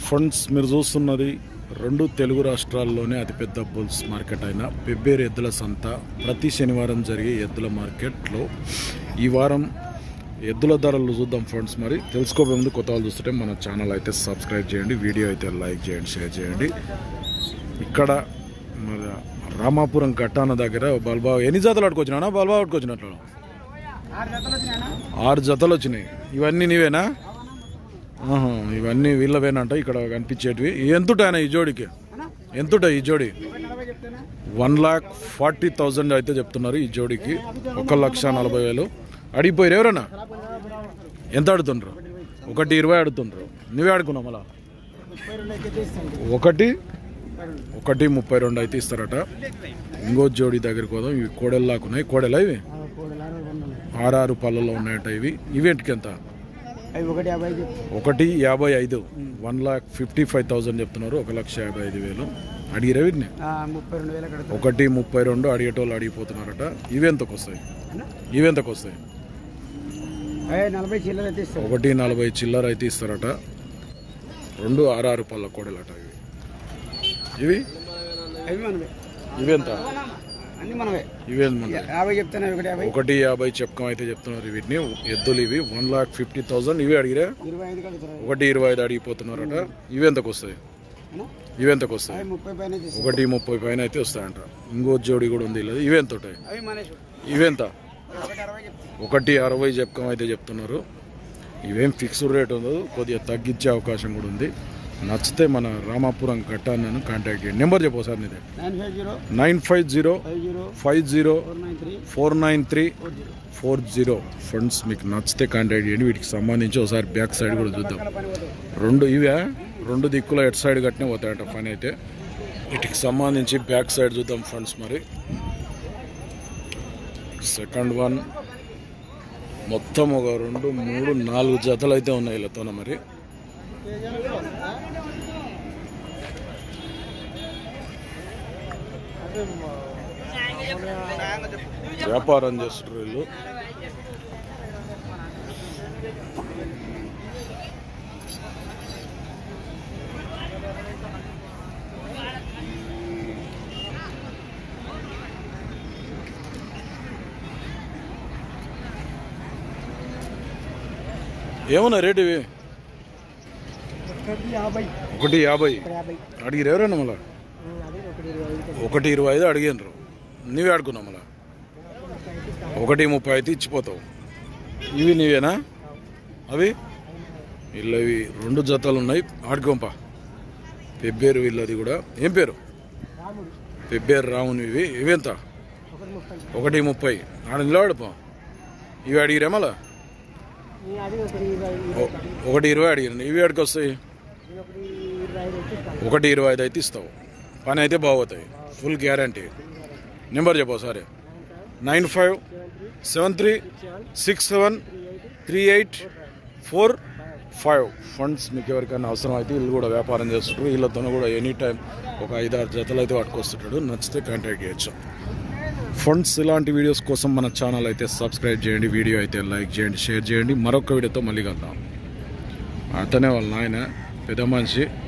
friends మీరు చూస్తున్నది రెండు తెలుగు రాష్ట్రాల్లోనే అతిపెద్ద బుల్స్ మార్కెట్ అయిన పెబ్బేరు ఎద్దుల సంత ప్రతి శనివారం జరిగే ఎద్దుల మార్కెట్లో ఈ వారం ఎద్దుల ధరలు చూద్దాం ఫ్రెండ్స్ మరి తెలుసుకోబోయే ముందు కొత్త వాళ్ళు చూస్తుంటే మన ఛానల్ అయితే సబ్స్క్రైబ్ చేయండి వీడియో అయితే లైక్ చేయండి షేర్ చేయండి ఇక్కడ మన రామాపురం ఘట్టాన దగ్గర బల్బా ఎన్ని జాతలు ఆడుకొచ్చినా బల్బా ఆడుకొచ్చినట్లు ఆరు జతలు వచ్చినాయి ఇవన్నీ నీవేనా ఆహా, ఇవన్నీ వీళ్ళవేనంట ఇక్కడ కనిపించేటివి ఎంతుంటాయన ఈ జోడికి ఎంతుంటాయి ఈ జోడి వన్ లాక్ ఫార్టీ థౌజండ్ అయితే చెప్తున్నారు ఈ జోడికి ఒక లక్ష నలభై వేలు అడిగిపోయారు ఎవరన్నా ఎంత ఆడుతుండ్రు ఒకటి ఇరవై ఆడుతుండ్రు నువ్వే ఆడుకున్నావు మళ్ళా ఒకటి ఒకటి ముప్పై రెండు అయితే ఇస్తారట ఇంకో జోడి దగ్గరికి పోదాం ఇవి కోడెల్లాకున్నాయి కోడెలా ఇవి ఆరారు పళ్ళలో ఉన్నాయట ఇవి ఇవేంటికి ఎంత అవి ఒకటి యాభై ఒకటి యాభై ఐదు one lakh fifty five thousand చెప్తున్నారు ఒక లక్ష యాభై ఐదు వేలు అడిగిరా వీటిని ముప్పై రెండు వేలు కడతాం ఒకటి ముప్పై రెండు అడిగేటోళ్ళు అడిగిపోతున్నారట ఇవెంతకు వస్తాయి ఇవెంతకు వస్తాయి అవి నలభై చిల్లర అయితే ఇస్తాం ఒకటి నలభై చిల్లర అయితే ఇస్తారట రెండు ఆరారు పళ్ళ కోడలట ఇవి ఇవి అవి మనవే ఇవెంత అన్ని మనవే ఇవేంత మన యాభై చెప్తాను అవి ఒకటి యాభై ఒకటి యాభై చెప్పుకం అయితే చెప్తున్నారు వీటిని ఎద్దులు ఇవి వన్ లాక్ ఫిఫ్టీ థౌజండ్ ఇవి అడిగిరా ఇరవై ఐదు కడుగుతారు ఒకటి ఇరవై ఐదు అడిగిపోతున్నారట ఇవెంతకు వస్తాయి ఇవెంతకు వస్తాయి అవి ముప్పై పైన అయితే ఇస్తాం ఒకటి ముప్పై పైన అయితే వస్తాయంట ఇంకో జోడి కూడా ఉంది ఇలా ఇవెంత ఉంటాయి అవి మనసు ఇవెంత ఒకటి అరవై చెప్తాం ఒకటి అరవై చెప్పుకం అయితే చెప్తున్నారు ఇవేం ఫిక్స్డ్ రేట్ ఉండదు కొద్దిగా తగ్గించే అవకాశం కూడా ఉంది నచ్చితే మన రామాపురం ఘట్టాన్ని కాంటాక్ట్ చేయండి నెంబర్ చెప్పు సార్ నీదే nine five zero nine five zero five zero five zero four nine three four nine three four zero four zero friends మీకు నచ్చితే కాంటాక్ట్ చేయండి వీటికి సంబంధించి ఒకసారి బ్యాక్ సైడ్ కూడా చూద్దాం పని పోతాం రెండు ఇవే రెండు దిక్కుల ఎట్ సైడ్ కట్టినే పోతాయంట పని అయితే వీటికి సంబంధించి బ్యాక్ సైడ్ చూద్దాం ఫ్రెండ్స్ మరి సెకండ్ వన్ మొత్తం ఒక రెండు మూడు నాలుగు జతలు అయితే ఉన్నాయి వీళ్ళతోన మరి వ్యాపారం చేస్తారు వీళ్ళు ఏమన్నా రేటు ఇవి ఒకటి యాభై ఒకటి యాభై ఒకటి యాభై అడిగిరు ఎవరైనా మళ్ళా అదే ఒకటి ఇరవై ఐదు ఒకటి ఇరవై ఐదు అడిగినరు నీవే ఆడుకున్నావు మళ్ళా ఒకటి ముప్పై అయితే ఇచ్చిపోతావు ఇవి నీవేనా అవి వీళ్ళవి రెండు జతలు ఉన్నాయి ఆడుకోంపా పెబ్బేరు వీళ్ళది కూడా ఏం పేరు రాముడు పెబ్బేరు రాముని ఇవి ఇవి ఎంత ఒకటి ముప్పై ఒకటి ముప్పై ఆడ నిలబడిపో ఇవి అడిగిరా మళ్ళా అది ఒకటి ఇరవై ఓ- ఒకటి ఇరవై అడిగిన ఇవి ఆడికి వస్తాయి ఇది ఒకటి ఇరవై ఐదు అయితే ఇస్తాను ఒకటి ఇరవై ఐదు అయితే ఇస్తావు పని అయితే బాగుతాయి ఫుల్ గ్యారంటీ నెంబర్ చెప్పు సరే nine five seven three six seven three eight four five funds మీకు ఎవరికైనా అవసరం అయితే వీళ్ళు కూడా వ్యాపారం చేస్తుంటారు వీళ్ళతో కూడా ఎనీ టైం ఒక ఐదారు జతలు అయితే పట్టుకొస్తుంటాడు నచ్చితే కాంటాక్ట్ చేయొచ్చు ఫండ్స్ ఇలాంటి వీడియోస్ కోసం మన ఛానల్ అయితే సబ్స్క్రైబ్ చేయండి వీడియో అయితే లైక్ చేయండి షేర్ చేయండి మరొక వీడియోతో మళ్ళీ కలుద్దాం అతనే వాళ్ళ నాయన పెద్ద మనిషి